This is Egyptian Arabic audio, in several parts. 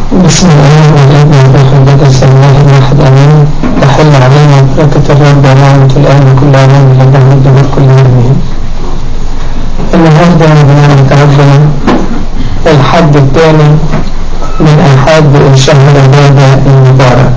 بسم الله والابن والروح القدس الله الواحد امين تحل علينا بركة الرب ونعمة الآن وكل آمين لله الدهور كل آمين النهارده بنعمة ربنا الحد الثاني من أحد الشهر الرابع المبارك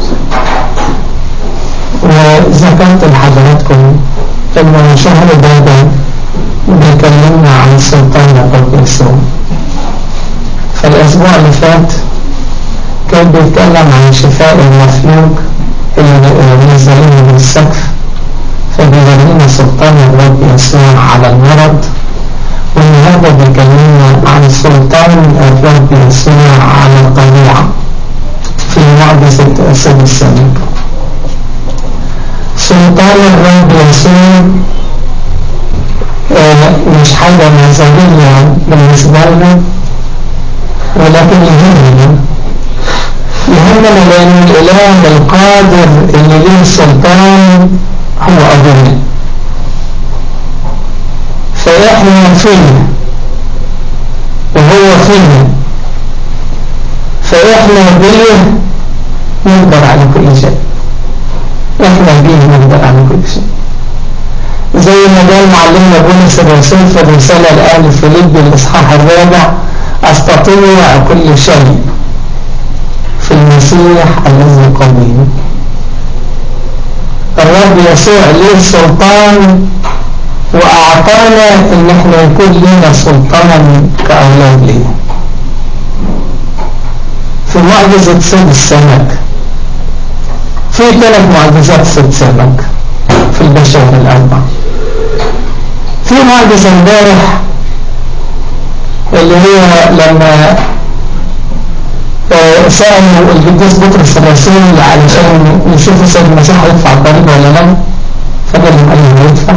وذكرت لحضراتكم إن الشهر الرابع بيكلمنا عن سلطان الرب يسوع فالأسبوع اللي فات كان بيتكلم عن شفاء المفلوج اللي نزلين من السقف فبيورينا سلطان الرب يسوع على المرض والنهارده بيكلمنا عن سلطان الرب يسوع على الطبيعة في معجزة أسد السماء سلطان الرب يسوع آه مش حاجة نظرية بالنسبة لنا ولكن يهمنا يهمنا لأن الإله القادر اللي له سلطان هو أبونا فإحنا فينا وهو فينا فإحنا بيه نقدر على كل شيء إحنا بيه نقدر على كل شيء زي ما قال معلمنا بولس الرسول في الرسالة الآن فيليب الإصحاح الرابع أستطيع كل شيء في المسيح الذي قوي الرب يسوع له سلطان وأعطانا إن احنا يكون لنا سلطان كأولاد ليه في معجزة صيد السمك في ثلاث معجزات صيد سمك في البشر الأربع في معجزة امبارح اللي هي لما سألوا القديس بطرس الرسول علشان يشوفوا سيد المسيح هيدفع الضريبة ولا لا فقال لهم أيوه هيدفع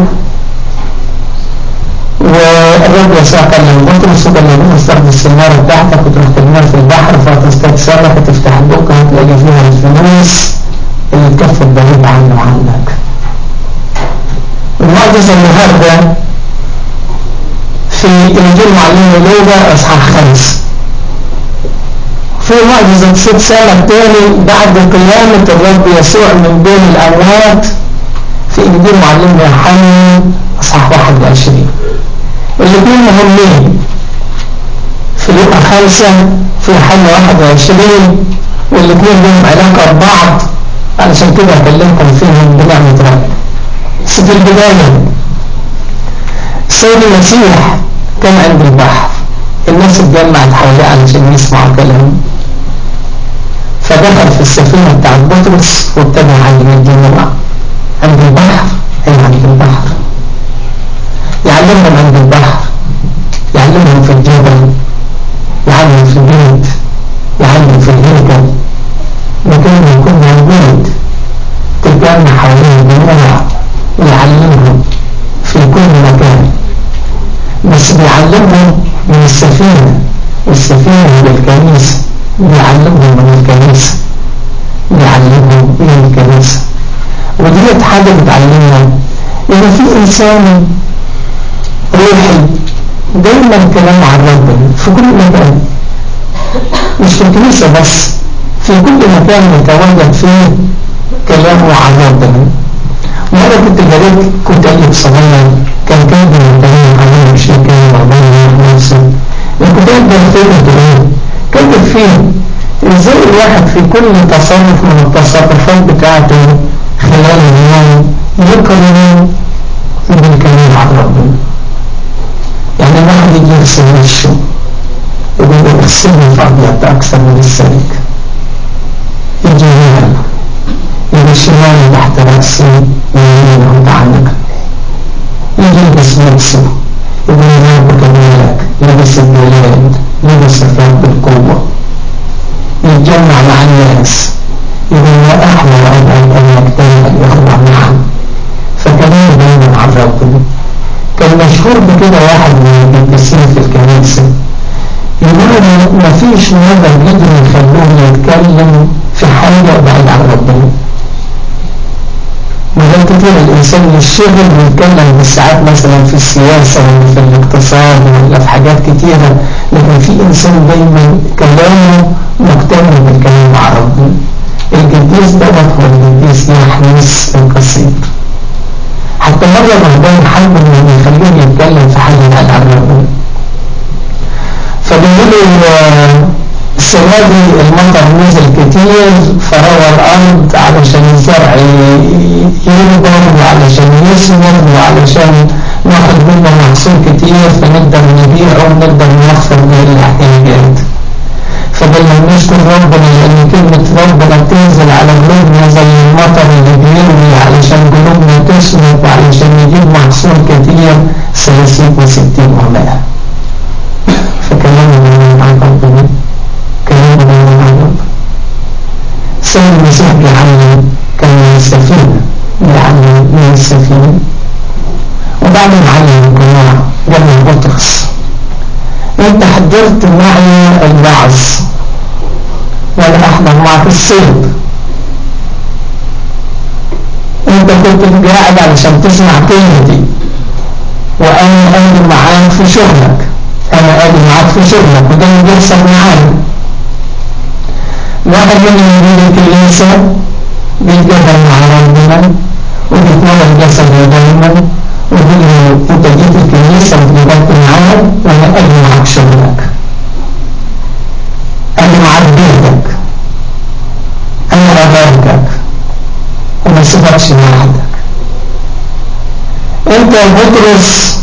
والرب يسوع كلم بطرس وقال له بطرس تاخد السنارة بتاعتك وتروح ترميها في البحر فتصطاد سمك وتفتح بوقها هتلاقي فيها الفلوس اللي تكفي الضريبة عنه وعنك المعجزة النهارده في إنجيل معلم لوبا أصحاح خمس في معجزة ست سنة تاني بعد قيامة الرب يسوع من بين الأموات في إنجيل معلم يوحنا أصحاح 21 الاثنين مهمين في لوقا خمسة في يوحنا 21 والاثنين لهم علاقة ببعض علشان كده هكلمكم فيهم بنعمة رب بس في البداية السيد المسيح كان عند البحر الناس اتجمعت حواليه علشان يسمعوا كلامه فدخل في السفينة بتاع بطرس وابتدى يعلم الجموع عند البحر أي عند البحر يعلمهم عند البحر يعلمهم في الجبل يعلم في البيت يعلم في الهيكل مكان يكون موجود تتجمع حواليه الجموع ويعلمهم في كل مكان بس بيعلمهم من السفينة والسفينة هي الكنيسة بيعلمهم من الكنيسة بيعلمهم من الكنيسة ودي حاجة بتعلمنا إن في إنسان روحي دايما كلام عن ربنا في كل مكان مش في الكنيسة بس في كل مكان يتواجد فيه كلامه عن ربنا مرة كنت جريت كنت قلب صغير كان كاتب الكلام عليه مش كان ربنا نفسه كنت قلب بختار الكلام كاتب فيه ازاي الواحد في كل تصرف من التصرفات بتاعته خلال اليوم يقرن بالكلام عن ربنا يعني الواحد يجي يغسل وشه يقول اغسلني في ابيض اكثر من السلك يجي ينام يجي الشمال تحت رأسي ويمين عند عنك يجي يلبس لبسه يقول يا رب جمالك لبس الجلال لبس الرب بالقوة يتجمع مع الناس يقول ما أحلى وأبعد أن يجتمع الإخوة معا فكلام دايما عن ربنا كان مشهور بكده واحد من القديسين في الكنيسة يقولوا ما فيش مرة بيقدروا يخلوه يتكلم في حاجة بعيد عن ربنا وده كتير الإنسان يشتغل ويتكلم بالساعات مثلا في السياسة ولا في الاقتصاد ولا في حاجات كتيرة لكن في إنسان دايما كلامه مجتمع السنة دي المطر نزل كتير فروى الأرض علشان الزرع ينضر وعلشان يثمر وعلشان ناخد منه محصول كتير فنقدر نبيعه ونقدر نوفر به الاحتياجات فضلنا نشكر ربنا لأن كلمة ربنا بتنزل على قلوبنا زي المطر اللي بيروي علشان قلوبنا تسلك وعلشان نجيب محصول كتير ثلاثين وستين ومائة فكلامنا مع ربنا كلامنا مع ربنا سيد المسيح بيعلم كان من السفينة بيعلم من السفينة وبعدين علم الجماعة قبل بطرس انت حضرت معي الوعظ ولا احضر معك الصيد انت كنت قاعد علشان تسمع كلمتي وانا قاعد معاك في شغلك انا قاعد معاك في شغلك وده اللي بيحصل معانا واحد من يريد الكنيسة بيتجاهل مع ربنا وبيتناول جسده دايما ويقول له انت جيت الكنيسة وتجاهلت معايا وانا قاعد معاك شغلك انا معاك بيتك انا اباركك وما سيبكش لوحدك انت يا بطرس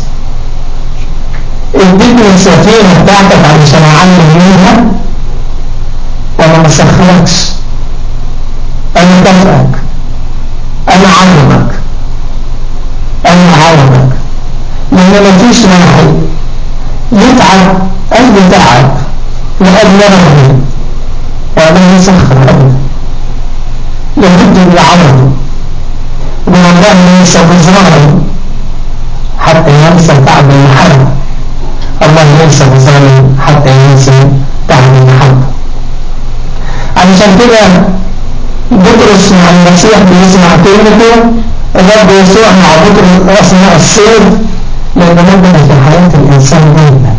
اديتني السفينة بتاعتك علشان اعلم منها وانا ما سخركش انا كافئك انا علمك انا عالمك لان مفيش واحد يتعب قلب تعب لأجل ربي ولا يسخر ابدا لابد من عمله والله ليس بظالم حتى ينسى تعب المحبة الله ليس بظالم حتى ينسى تعب المحبة علشان كده بطرس مع المسيح بيسمع كلمته الرب يسوع مع بطرس أثناء الصيد لأن ربنا في حياة الإنسان دايما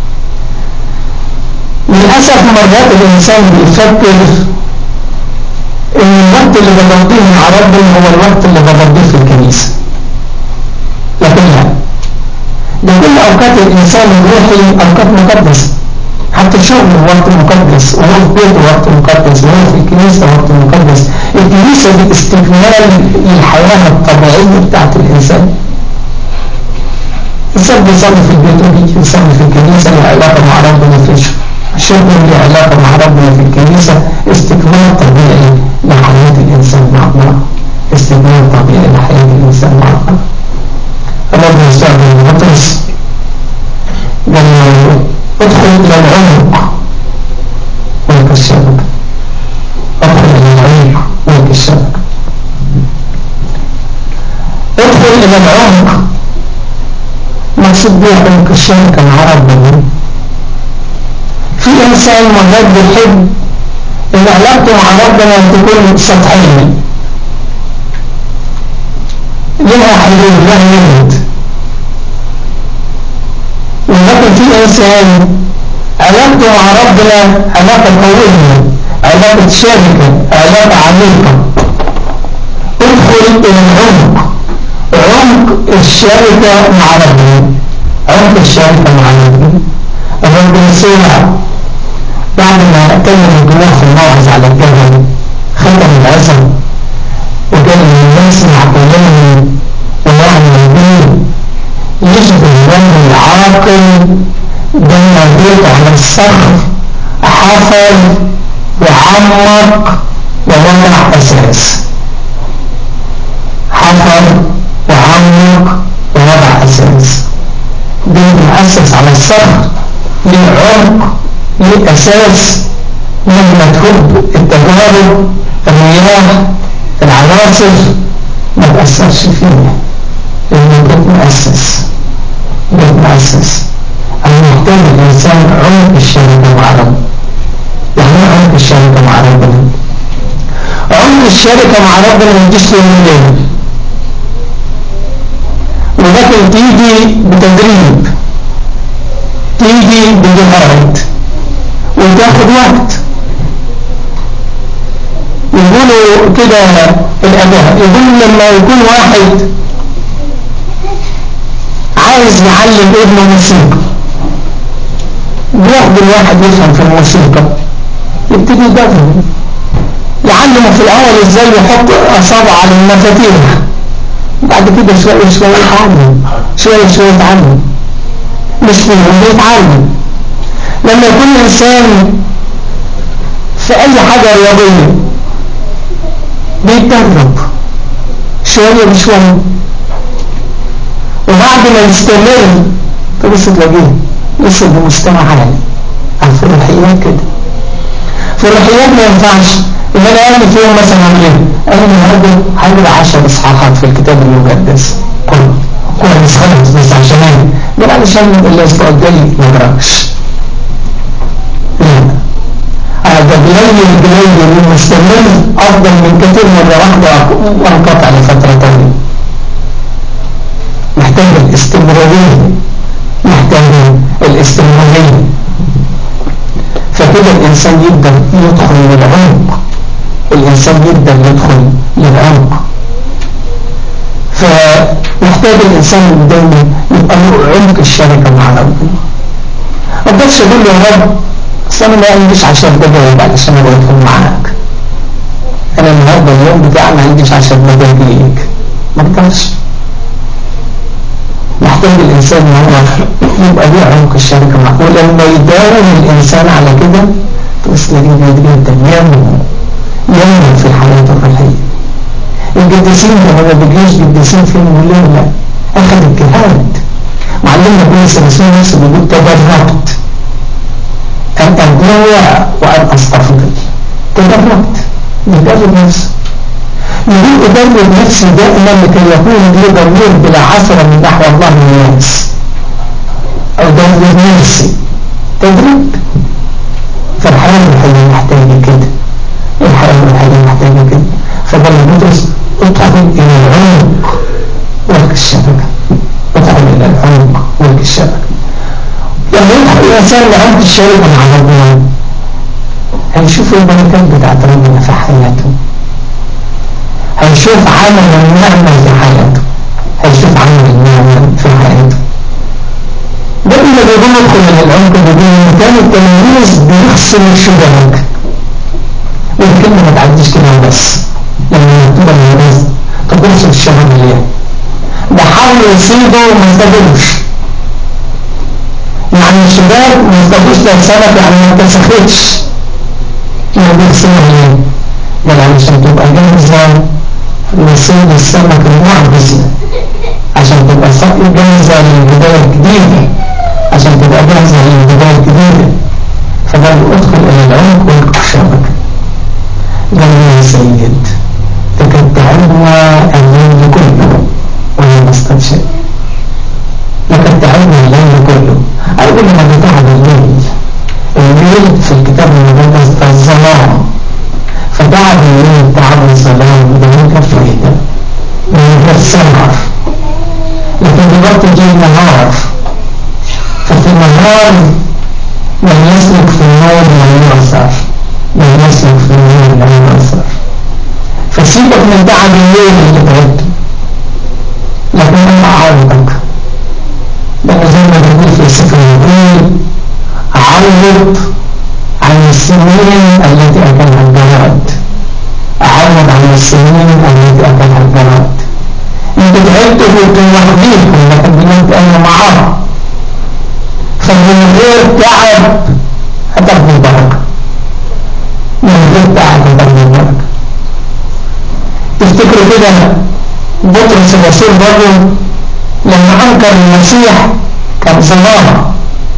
للأسف مرات الإنسان بيفكر إن الوقت اللي بقضيه مع ربنا هو الوقت اللي بقضيه في الكنيسة لكن لا ده كل أوقات الإنسان الروحي أوقات مقدسة حتى الشغل وقت مقدس وهو في بيته وقت مقدس وهو في الكنيسة وقت مقدس الكنيسة دي استكمال للحياة الطبيعية بتاعت الإنسان الإنسان بيصلي في البيت وبيجي يصلي في الكنيسة له علاقة مع ربنا في الشغل الشغل له علاقة مع ربنا في الكنيسة استكمال طبيعي لحياة الإنسان مع الله استكمال طبيعي لحياة الإنسان مع الله الرب يستخدم بطرس قال له ادخل إلى العمق ويكسرك ادخل إلى العمق ويكسرك ادخل إلى العمق مقصود بيه عمق الشركة مع ربنا في إنسان مرات بيحب إن علاقته مع ربنا تكون سطحية لها حلول لها يمد ولكن في إنسان علاقته مع ربنا علاقة قوية علاقة شركة علاقة عميقة ادخل إلى العمق عمق الشركة مع ربنا عمق الشركة مع ربنا الرب يسوع بعد ما كلم الجموع في الموعظ على الجبل ختم العزم وقال من يسمع كلامي ويعمل به يجد الرجل العاقل بين البيت على الصخر حفر وعمق ووضع أساس حفر وعمق ووضع أساس بيت مؤسس على الصخر ليه عمق ليه أساس لما تهب التجارب الرياح العناصر ما تأثرش فيها لأنه بيت مؤسس بيت مؤسس أنا محتاج الإنسان عمق الشركة مع ربنا يعني ايه عمق الشركة مع ربنا عمق الشركة مع ربنا ما تجيش يوم وليلة ولكن تيجي بتدريب تيجي بجهاد وتاخد وقت يقولوا كده الأداء يقول لما يكون واحد عايز يعلم ابنه موسيقى بياخد الواحد يفهم في الموسيقى يبتدي يدرب يعلمه في الأول ازاي يحط أصابع على المفاتيح بعد كده شوية شوية يتعلم شوية شوية يتعلم مش فيهم بيتعلم لما يكون الإنسان في أي حاجة رياضية بيتدرب شوية بشوية وبعد ما يستمر فبس تلاقيه يصل بمستوى عالي على الفروحيات كده الفروحيات ما ينفعش ان انا اعمل فيهم مثلا عن ايه انا النهارده هعمل 10 اصحاحات في الكتاب المقدس كله كويس خالص بس عشان ايه ده علشان الاسبوع الجاي ما اقراش لا هذا قليل قليل المستمر افضل من كثير مرة واحدة وانقطع لفترة ثانية محتاج الاستمرارية محتاج الاستمرارية فكده الإنسان يقدر يدخل للعمق الإنسان يقدر يدخل للعمق فمحتاج الإنسان دايما يبقى له عمق الشركة مع ربنا ما اقدرش اقول له يا رب اصل انا ما عنديش 10 دقايق علشان انا ادخل معاك انا النهارده اليوم بتاعي ما عنديش 10 دقايق ليك ما اقدرش محتاج الإنسان ان هو يبقى له عمق الشركة معه ولما يداوم الإنسان على كده بس تلاقيه جدا ينمو ينمو في الحياة الروحية القديسين ده ما بيجيش قديسين في لا أخذ الجهاد معلمنا بولس الرسول نفسه بيقول تدربت أن أجوع وأن أستفضل تدربت يدرب نفسه يريد أدرب نفسي دائما لكي يكون لي ضمير بلا عثرة من نحو الله من الناس أدرب نفسي تدريب فالحياة الحية محتاجة كده الحياة الحية محتاجة كده فبل ندرس ادخل إلى العمق ولك الشبكة ادخل إلى العمق ولك الشبكة لما يدخل الإنسان لعمق الشبكة مع ربنا هيشوف البركات بتاعت ربنا في حياته هيشوف عمل النعمة في حياته هيشوف عمل النعمة في حياته ده اللي بيقول ادخل من العمق بيقول كان التلميذ بيغسل الشبهات والكلمة ما تعديش كده بس لما مكتوبة للناس تبص الشبه مليان ده حاول يصيبه وما استجدوش يعني الشباب ما استجدوش لسنة يعني ما تسختش ما بيغسلها ليه ده علشان تبقى جاهزة لصيد السمك المعجزة عشان تبقى جاهزة للبداية الجديدة عشان تبقى جاهزة للبداية الجديدة فقال ادخل إلى العمق والقى الشبكة قال يا سيد لقد تعبنا الليل كله ولم نصطاد شيء لقد تعبنا الليل كله أقول لما بتعب الليل الليل في الكتاب المقدس الظلام فتعب الليل تعب الظلام ده ممكن فايدة من غير سمر لكن دلوقتي جاي نهار ففي النهار من يسلك في النور من يعصر من يسلك في النور من يعصر فسيبك من تعب الليل اللي تعبته لكن انا اعوضك لان زي ما بيقول في سفر النبي عوض عن السنين التي اكلها الجراد اعوض عن السنين التي اكلها الجراد انت تعبت كنت لوحديكم لكن بنمت انا معاه فمن غير تعب هتاخد البركه من غير تعب هتاخد البركه تفتكروا كده بطرس الرسول برضه لما انكر المسيح كان ظلامه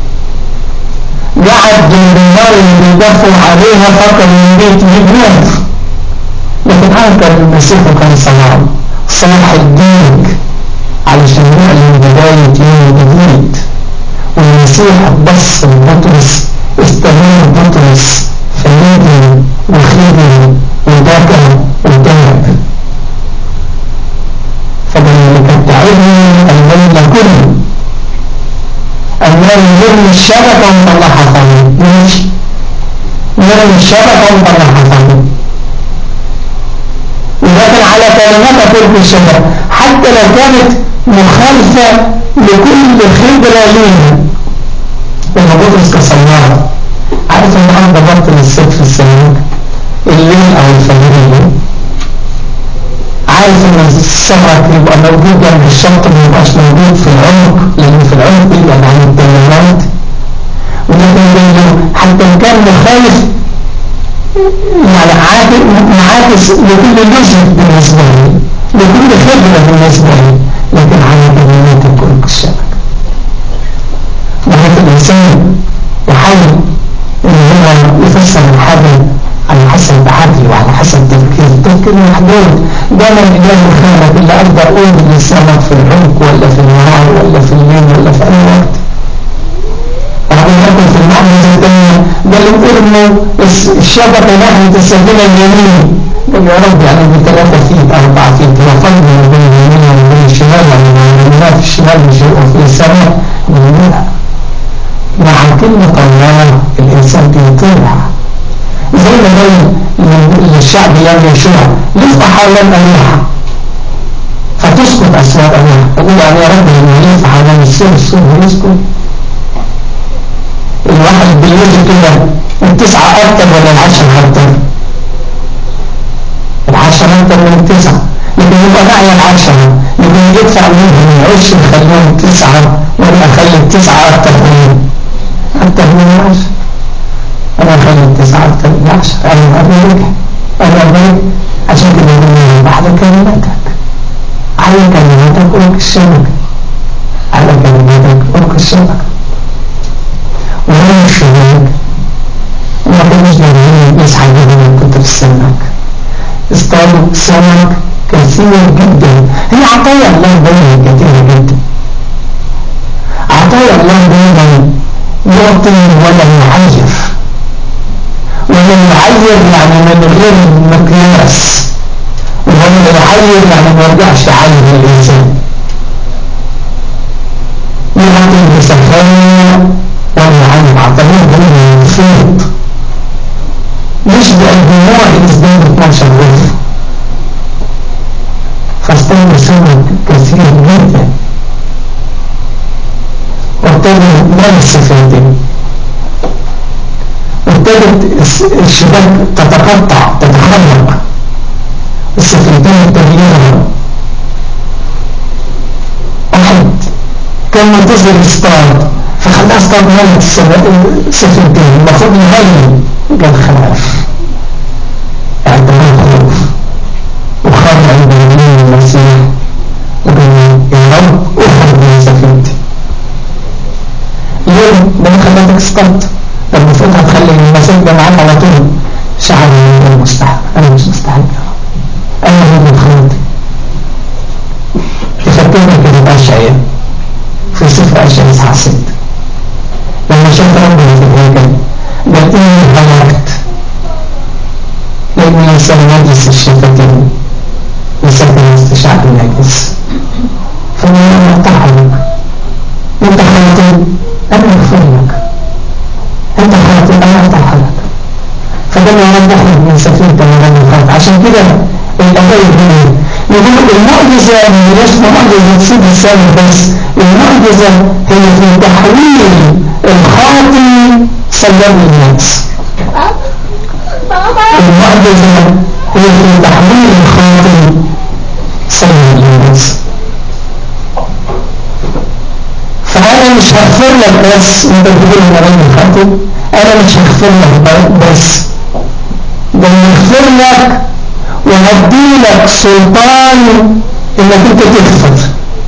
قعد جنب النار اللي بيدفوا عليها فكر من بيت يجنون لكن انكر المسيح وكان صلاح صلاح الدين علشان يعلن بداية يوم جديد والمسيح بص لبطرس استمر بطرس فندم وخدم وبكى وتعب فلذلك تعبني الليل كله النار يرمي الشبكة ونطلعها ثاني ماشي يرمي الشبكة ونطلعها ثاني ولكن على كلمات تلك الشبكة حتى لو كانت مخالفة لكل خبرة لينا لما بطرس كسيارة عارف ان انا ضبطت للست في السماء الليل او الفجرية عارف ان السمك يبقى موجود جنب الشط ما يبقاش موجود في العمق لان في العمق يبقى عن التيارات ولكن حتى ان كان مخالف يعني معاكس لكل لوجيك بالنسبة لي لكل خبرة بالنسبة لي لكن على كلمات الكل الشبك وهذا الإنسان يحاول ان هو يفسر الحاجة على حسب عقله وعلى حسب تفكير التفكير محدود ده من الإله الخالق اللي أقدر أقول للسمك في العمق ولا في النهار ولا في الليل ولا في أي وقت وبعدين يكون في المعنى الثانية قال ارموا الشبكة ناحية السفينة اليمين قال يا رب يعني بثلاثة فيت أربعة فيت وفرق ما بين اليمين وما بين الشمال يعني ما في الشمال مش في السماء لا مع كلمة الله الإنسان بيطيع زي ما قال الشعب يوم يشوع يفتح حول الأريحة فتسكت أسوار الأريحة تقول يعني يا رب لما يفتح على السر السر يسكت الواحد بيجي كده التسعة أكتر ولا العشرة أكتر العشرة أكتر من التسعة لكن يبقى نعي العشرة يبقى يدفع منهم العش يخليهم تسعة ولا أخلي التسعة أكتر منهم أكتر من العشرة أنا أخلي التسعة أكتر من العشرة أنا أبيك أنا أبيك عشان كده يقول بعد كلماتك على كلماتك ألك الشبك على كلماتك ألك الشبك ولا الشهود وما كانش جايين يسعى جدا من كتر السمك اصطادوا سمك كثير جدا هي عطايا الله بينها كثيرة جدا عطايا الله بينها يعطي ولا يعير ولا يعير يعني من غير مقياس ولا يعير يعني ما يرجعش يعير الإنسان يعطي بسخاء والمعلم عطاهم بين الفيض يشبه الدموع الإسلام 12 غرفة فاستنى سمك كثير جدا وابتدى لمس في الدم وابتدت الشباك تتقطع تتخلق السفينتين تغييرها واحد كان منتظر يصطاد فخلاها اصطاد ملك السفينتين المفروض يهيئ قال خلاف اعتبر خوف وخاف عند اليمين المسيح وقال يا رب اخرج من سفينتي ليه؟ ده خلاتك اصطاد طب المفروض هتخلي المسيح ده معاك على طول شعر انا مستحق انا مش مستحق يا رب انا هو من خلاتي تفكرني كده بأشعية في سفر أشعية إصحاح ست لما شاف ربنا في الهيكل قال إني هلكت لأن الإنسان نجس الشفتين يسكن وسط شعب نجس فأنا أطهرك أنت خاطئ أنا أغفر لك أنت خاطئ أنا أطهرك فده ما يوضح من سفينة من الخاطئ عشان كده الآية هنا يقول المعجزة مش معجزة سيد السامي بس المعجزة هي في تحويل الخاطئ سلام الناس المعجزة هي في تحويل الخاطئ سلام الناس فأنا مش هغفر لك بس انت بتقول انا راجل خاطئ انا مش هغفر لك بس ده هغفر لك وهدي لك سلطان انك انت تغفر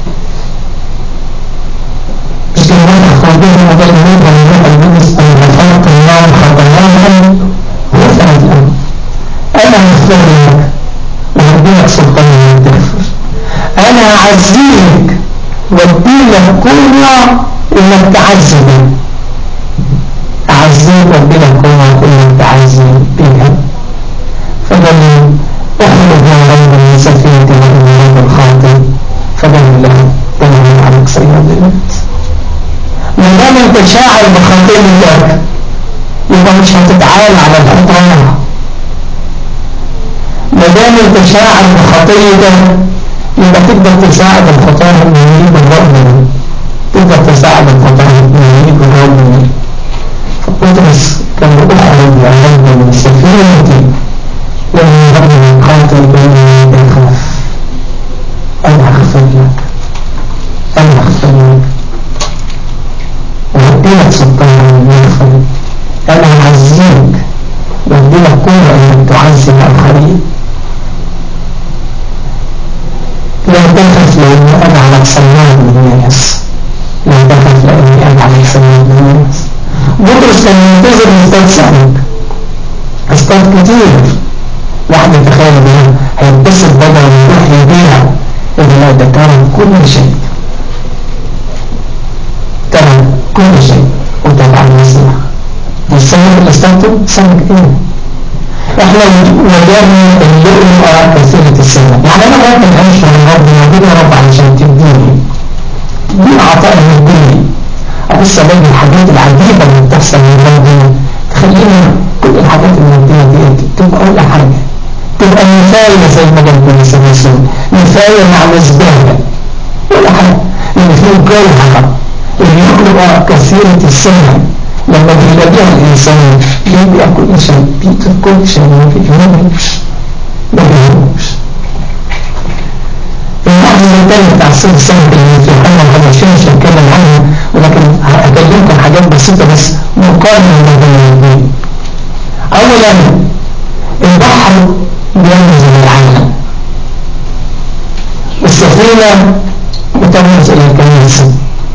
مش كده واحد خاطئ وده الموت والروح القدس ان غفرت الله خطاياهم غفر الامر انا هغفر لك وهدي لك سلطان انك تغفر انا هعزيك وادي لك قوة انك تعذب اعزيك وادي لك قوة انك تعذب بيها فقال اخرج يا رب من سفينة الأمراض الخاطئ فقال له تنهي عنك سيد الموت ما دام انت شاعر بخطيئتك يبقى مش هتتعال على الخطايا ما دام انت شاعر بخطيئتك يبقى تقدر تساعد الخطايا من يجيب الرب تقدر تساعد الخطايا من يجيب الرب بأمد من سفينتي لأن ربنا قاتل بيني يخاف أنا أغفر لك أنا أغفر لك وهديلك سلطان يغفر أنا أعزيك وهديلك قوة أنك تعزي الآخرين لا تخف لأني أجعلك سلام للناس لا تخف لأني أجعلك سلام للناس بطرس كان ينتظر مستوى سعيد أصطاد كتير واحد يتخيل بها هيتبسط بدل ما يروح يبيع إذا لا ده ترى كل شيء ترى كل شيء وتبع المسيح والسمك اللي استخدم سمك ايه احنا وجدنا اللؤلؤة كثيرة السمك يعني انا ممكن اعيش مع ربنا ربنا رب علشان تديني تديني عطاء مادي ابص الاقي الحاجات العجيبة اللي بتحصل من ربنا تخلينا كل الحاجات المادية دي تبقى اول حاجة تبقى مثاية زي ما قال النبي صلى الله عليه وسلم مثاية مع الزبالة ولا حاجة لأن في جوهرة اللي يخلق كثيرة السنة لما بيلاقيها الإنسان بيبقى كل شيء بيترك كل شيء ما بيهمش ما بيهمش المحزن الثاني بتاع السنة السنة اللي في الحمى الخمسين مش هتكلم عنها ولكن هكلمكم حاجات بسيطة بس مقارنة ما بين الاثنين أولا البحر بيرمز للعالم السفينة بترمز إلى الكنيسة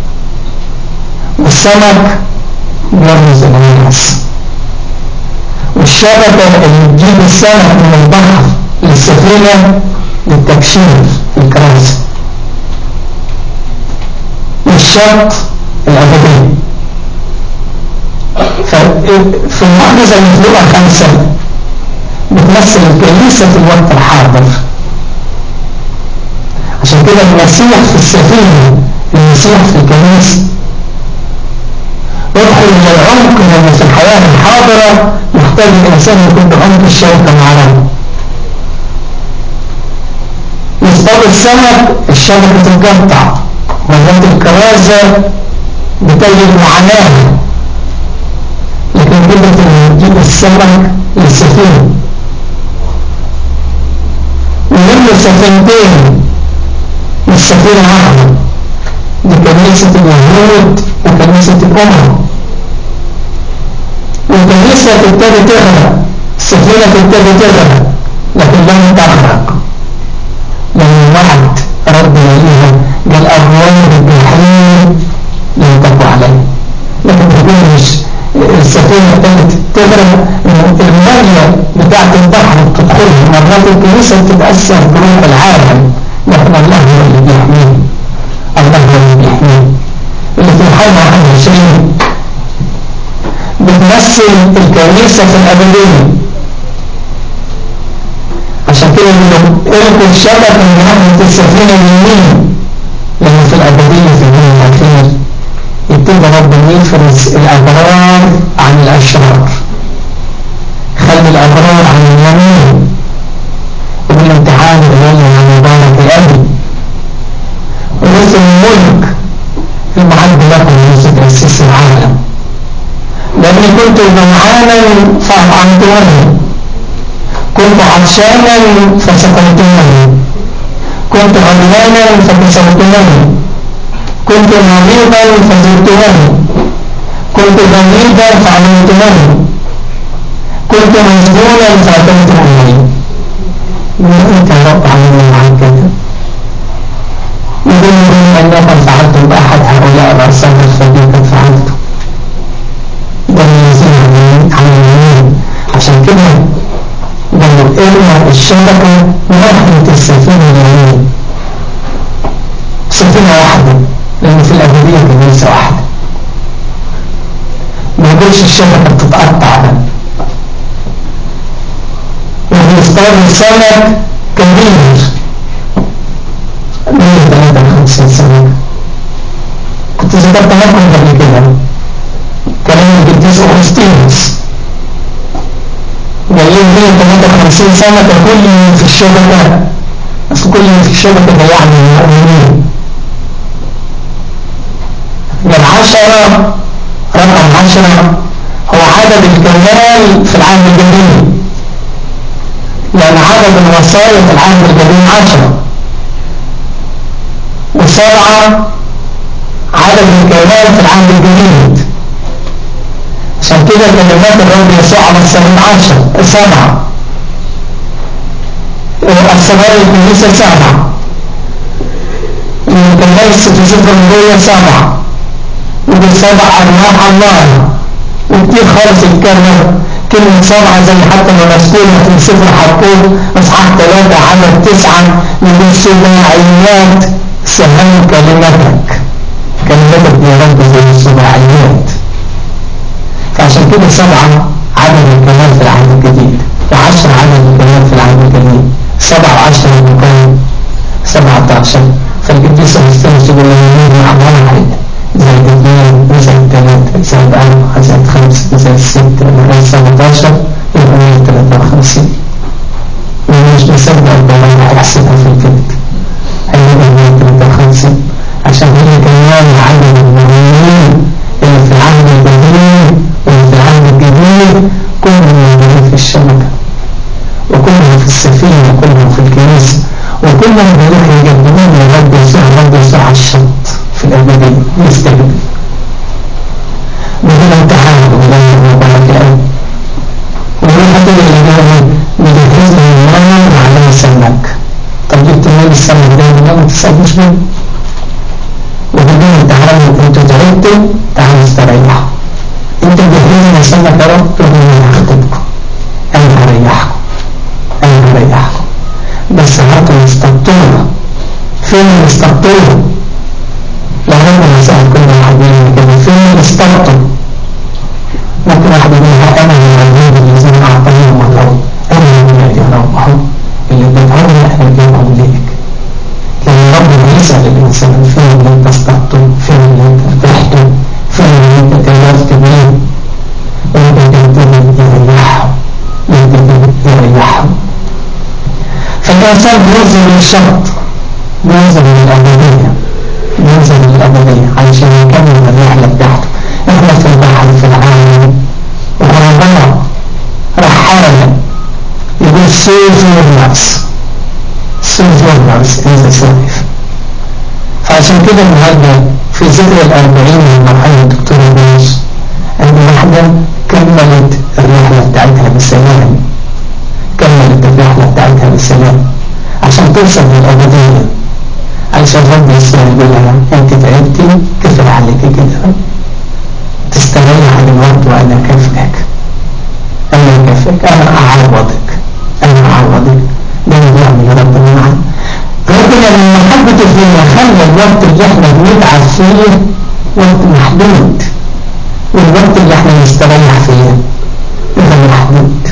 والسمك بيرمز إلى الناس والشبكة اللي بتجيب السمك من البحر للسفينة للتبشير في الكراسة والشط الأبدي في المعجزة المخلوقة خمسة بتمثل الكنيسة في الوقت الحاضر عشان كده المسيح في السفينة المسيح في الكنيسة يدخل إلى العمق لأن في الحياة الحاضرة محتاج الإنسان يكون بعمق الشوكة مع ربه يصطاد السمك الشبكة تتقطع مرات الكرازة بتجد معاناة لكن قدرة تجيب السمك للسفينة ومنه سفينتين مش سفينة واحدة دي كنيسة اليهود وكنيسة الأمم والكنيسة تبتدي تغرق السفينة تبتدي تغرق لكن لم تغرق لأن وعد ربنا ليها قال أبواب الجحيم لن تقوى عليه لكن تقول مش السفينة ابتدت تغرق المية بتاعت البحر بتدخلها مرات الكنيسة بتتأثر بروح العالم لكن الله هو اللي بيحميه الله هو اللي بيحميه اللي في الحال عن شيء بتمثل الكنيسة في الأبدية عشان كده إلقوا الشبكة من ناحية السفينة اليمين لأن في الأبدية في اليوم الأخير يبتدي ربنا يفرز الأبرار عن الأشرار خلي الأبرار عن اليمين وبالامتحان إلي عن مبارك أبي ورث الملك في معد لكم يوسف أسس العالم لأني كنت جمعانا فأطعمتوني كنت عطشانا فسقيتوني كنت عريانا فكسوتوني كنت مريضا فزرتموني كنت غريبا فعلمتموني كنت مسجونا فأتيتموني من أنت يا رب عملنا معك كده يقول لهم أنكم فعلتم بأحد هؤلاء الرؤساء الخبير قد فعلتم ده يزيد عن اليمين عشان كده لما ارمى الشبكة ناحية السفينة اليمين سفينة واحدة لأن في الأبدية كنيسة واحدة ما يقولش الشبكة بتتقطع ده وبيصطاد السمك كبير 153 سنة كنت ذكرت لكم قبل كده كلام القديس أغسطينوس قال لي 153 سنة كل في الشبكة أصل كل في الشبكة ده يعني المؤمنين قال عشرة رقم عشرة هو عدد الكمال في العهد الجديد لأن عدد الوصايا في العهد القديم عشرة وسبعة عدد الكمال في العهد الجديد عشان كده كلمات الرب يسوع على السبعين عشر سبعة السماء الكنيسة سبعة الكنائس في سفر الرؤيا سبعة ودي سبع أرواح الله وكتير خالص يتكرر كلمة سبعة زي حتى ما مذكورة في سفر حقوق اصحاح ثلاثة عدد تسعة من السباعيات سهل كلمتك كلمتك دي رب زي السباعيات فعشان كده سبعة عدد الكمال في العهد الجديد وعشر عدد الكمال في العهد الجديد سبعة وعشرة مكان سبعة عشر فالقديس أغسطينوس يقول لنا مع واحد زائد اثنين زائد ثلاثة زائد أربعة زائد خمسة زائد ستة لغاية سبعة عشر يبقى مية ثلاثة وخمسين ومش مصدق الضلال هيحسبها في الكتب هيبقى مية ثلاثة وخمسين عشان هي كمان عدد المؤمنين اللي في العهد القديم واللي في العهد الجديد كلهم موجودين في الشبكة وكلهم في السفينة وكلهم في الكنيسة وكلهم بيروحوا يقدمون لرب يسوع رب يسوع على الشط في الأبدية يستقبل بدون امتحان ولا وبركة ويقول حتى اللي جاي مجهز له المال وعليه سمك طب جبت مال السمك ده من ما تسألوش منه وبدون امتحان انتوا تعبتوا تعالوا استريحوا انتوا جهزنا سمك يا رب ربنا يخطبكم انا هريحكم انا هريحكم بس هاتوا الاستبطولة فين الاستبطولة لا ربنا سأل كل واحد منهم كده فين الاستبطولة ممكن واحد يقول ها انا من العبيد الذين اعطيهم الله انا من الذين ربهم اللي اديتهم احنا اديهم ليك لان ربنا يسأل الانسان فين اللي انت استبطل فين اللي انت ارتحتم فين اللي انت تلفت بيه وانت تنتبه يريحهم ينتبه يريحهم فالإنسان بينزل من الشرط بينزل من الأبدية بينزل من الأبدية علشان يكمل الرحلة بتاعته احنا في البحر في العالم وربنا رحالة يقول save your nafs save your nafs in the life فعشان كده النهارده في ذكر الأربعين من مرحلة الدكتور بوش عند واحدة كملت الرحلة بتاعتها بالسلام كملت الرحلة بتاعتها بالسلام عشان توصل للأبدية علشان رب يسوع يقول لها أنت تعبتي كفر عليك كده تستريح دلوقتي وأنا كافئك أنا كافئك أنا أعوضك أنا أعوضك ده اللي بيعمل ربنا معانا ربنا لما حبته فينا خلى الوقت اللي احنا بنتعب فيه وقت محدود والوقت اللي احنا نستريح فيه غير محدود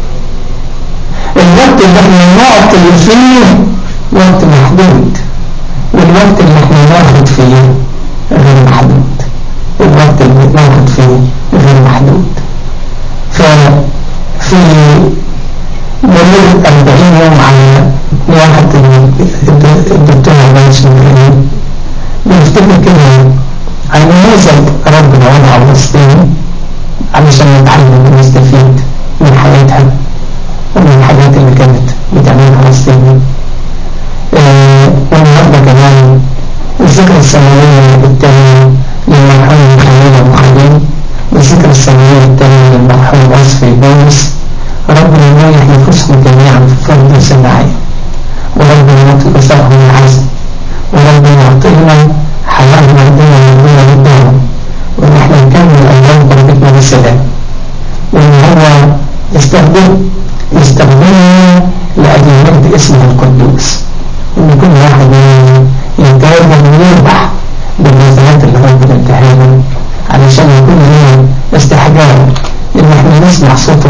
الوقت اللي احنا نعطل فيه وقت محدود والوقت اللي احنا ناخد فيه غير محدود الوقت اللي ناخد فيه غير محدود ففي مرور 40 يوم على واحد الدكتور عباس مكاني بنفتكر كده عن نموذج ربنا وضعه فلسطين علشان نتعلم ونستفيد من حياتها ومن الحاجات اللي كانت بتعملها فلسطين آه والنهارده كمان الذكرى السنوية الثانية للمرحوم خليل أبو خليل والذكرى السنوية الثانية للمرحوم وصفي بولس ربنا يريح نفوسهم جميعا في فرد سماعي وربنا يعطي بصرهم العزم وربنا يعطينا حياة مهدية مهدية قدامهم وإن احنا نكمل أيام تربيتنا بالسلام وإن هو يستخدم يستخدمنا لأجل مجد اسمه القدوس إن كل واحد مننا يتواجد ويربح بالنزلات اللي ربنا اداها له علشان يكون لنا استحقاق إن احنا نسمع صوت